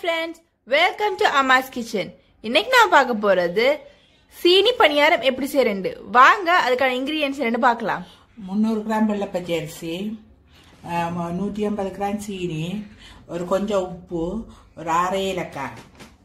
Friends welcome to Amma's kitchen இன்னைக்கு நான் பார்க்க போறது சீனி பணியாரம் எப்படி செய்யறது வாங்க அதுக்கான இன்கிரீடியன்ஸ் ரெண்டு பார்க்கலாம் முந்நூறு கிராம் வெள்ளைப்பச்சை அரிசி நூற்றி ஐம்பது கிராம் சீனி ஒரு கொஞ்சம் உப்பு ஒரு அரை ஏலக்காய்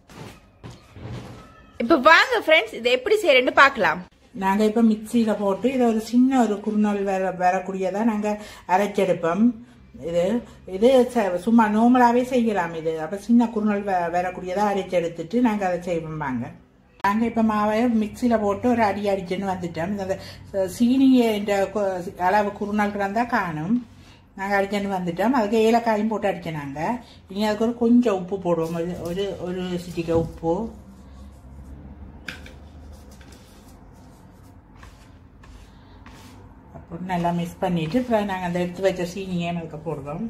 இப்போ வாங்க ஃப்ரெண்ட்ஸ் இதை எப்படி செய்யறேன்னு பார்க்கலாம் நாங்கள் இப்போ மிக்சியில் போட்டு இதை ஒரு சின்ன ஒரு குறுநாள் வர வரக்கூடியதாக நாங்கள் அரைச்செடுப்போம் இது இது ச- சும்மா நார்மலாகவே செய்யலாம் இது அப்போ சின்ன குறுநாள் வ வரக்கூடியதாக அரைச்செடுத்துட்டு நாங்கள் அதை செய்வோம் வாங்க நாங்கள் இப்போ மாவை மிக்சியில் போட்டு ஒரு அடி அடிச்சுன்னு வந்துட்டோம் இந்த சீனியை இந்த கொ- அளவு குறுநாள் கிடந்தால் காணும் நாங்கள் அடிச்சுன்னு வந்துட்டோம் அதுக்கு ஏலக்காயும் போட்டு அடிச்சோம் நாங்கள் இனி அதுக்கு ஒரு கொஞ்சம் உப்பு போடுவோம் ஒரு ஒரு ஒரு சிட்டிக்கை உப்பு அப்புறம் நல்லா மிக்ஸ் பண்ணிட்டு அப்புறம் நாங்கள் அந்த எடுத்து வச்ச சீனியை அதுக்கு போடுவோம்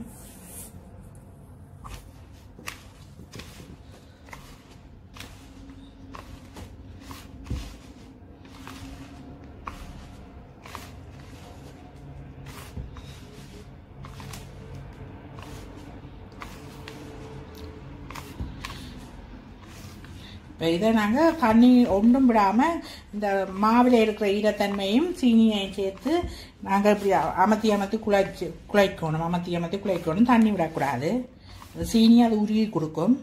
இப்போ இதை நாங்கள் தண்ணி ஒன்றும் விடாமல் இந்த மாவில் இருக்கிற ஈரத்தன்மையும் சீனியையும் சேர்த்து நாங்கள் இப்படி அ- அமர்த்தி அமர்த்தி குழைச்சி குழைக்கணும் அமர்த்தி அமர்த்தி குழைக்கணும் தண்ணி விடக்கூடாது அந்த சீனி அது உருகி கொடுக்கும்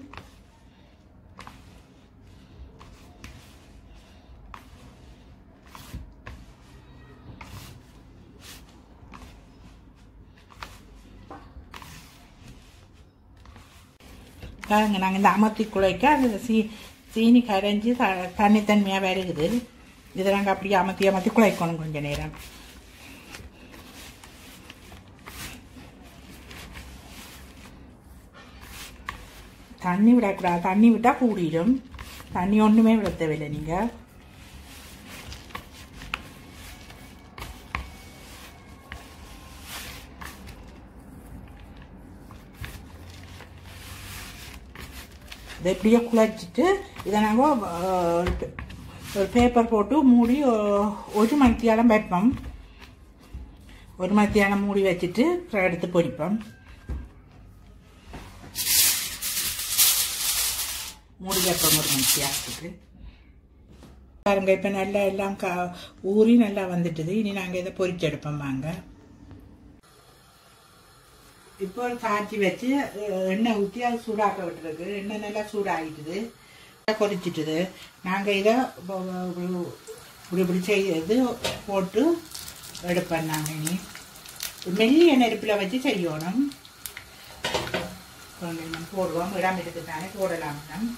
பாருங்க நாங்கள் இந்த அமர்த்தி குழைக்க அந்த சீ சீனி கரைஞ்சி த தண்ணித்தன்மையாக வருகுது இதை நாங்கள் அப்படியே அமர்த்தி அமர்த்தி குழைக்கணும் கொஞ்ச நேரம் தண்ணி விடக்கூடாது தண்ணி விட்டால் கூடிடும் தண்ணி ஒன்றுமே விட தேவையில்லை நீங்கள் இதை இப்படியே குழைச்சிட்டு இதை நாங்கள் ஒரு பேப்பர் போட்டு மூடி ஒ- ஒரு மணித்தியாலம் வைப்போம் ஒரு மணித்தியாலம் மூடி வச்சுட்டு அப்புறம் எடுத்து பொரிப்போம் மூடி வைப்போம் ஒரு மணித்தியாலத்துக்கு பாருங்க இப்போ நல்லா எல்லாம் கா ஊறி நல்லா வந்துட்டுது இனி நாங்கள் இதை பொரிச்செடுப்போம் வாங்க இப்போ ஒரு காய்ச்சி வச்சு அஹ், எண்ணெய் ஊற்றி அது சூடாக்க விட்டுருக்கு எண்ணெய் நல்லா சூடாகிட்டுது கொதிச்சிட்டுது நாங்கள் இதை ப- ப- இப்படி இப்படி செய்து போட்டு எடுப்பேன் நாங்கள் இனி மெல்லிய நெருப்பில் வச்சு செய்யணும் கொஞ்சம் நம்ம போடுவோம் இடம் இருக்குதானே போடலாம் நம்ம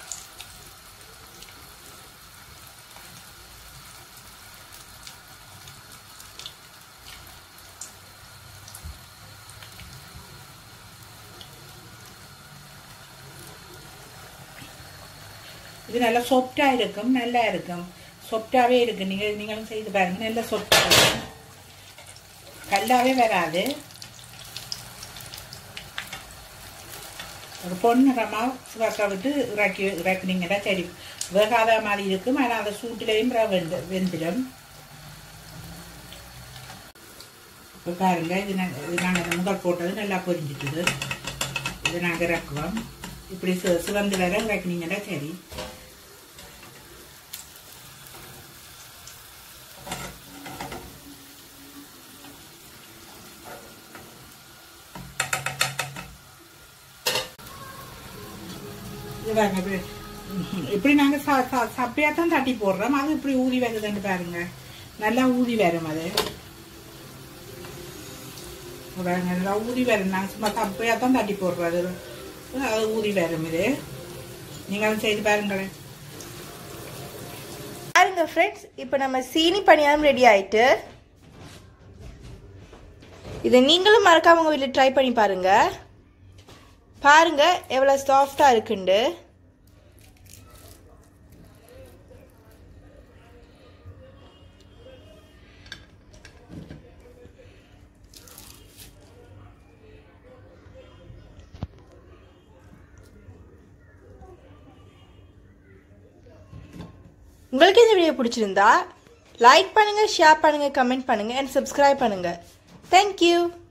இது நல்லா சொப்டாக இருக்கும் நல்லா இருக்கும் சொப்டாகவே இருக்கு நீங்கள் நீங்களும் செய்து பாருங்க நல்லா சொப்டாக இருக்கும் கல்லாவே வராது ஒரு பொன்னிறமாக சுவாக்க விட்டு இறக்கி இறக்குனீங்கன்னா சரி வேகாத மாதிரி இருக்கும் ஆனால் அந்த சூட்டிலையும் வெந்து வெந்துடும் இப்போ பாருங்க இது நாங்கள் இது நாங்கள் முதல் போட்டது நல்லா பொரிஞ்சிட்டுது இது நாங்கள் இறக்குவோம் இப்படி சு சிவந்து வர இறக்குனீங்கன்னா சரி இது பாருங்க இப்படி ம்ஹும். இப்படி நாங்கள் ச ச- சப்பையா தான் தட்டி போடுறோம் அது இப்படி ஊதி வருதுன்னு பாருங்க நல்லா ஊதி வரும் அது இது பாருங்க நல்லா ஊதி வரும் நாங்கள் சும்மா சப்பையா தான் தட்டி போடுறது அது ஊதி வரும் இது நீங்களும் செய்து பாருங்களேன் பாருங்க ஃப்ரெண்ட்ஸ் இப்போ நம்ம சீனி பணியாரம் ரெடி ஆயிட்டு இதை நீங்களும் மறக்காம உங்க வீட்டில் ட்ரை பண்ணி பாருங்க பாருங்க எவ்வளோ சாஃப்டா இருக்குண்டு உங்களுக்கு இந்த வீடியோ பிடிச்சிருந்தா லைக் பண்ணுங்க ஷேர் பண்ணுங்க கமெண்ட் பண்ணுங்க அண்ட் சப்ஸ்கிரைப் பண்ணுங்க தேங்க்யூ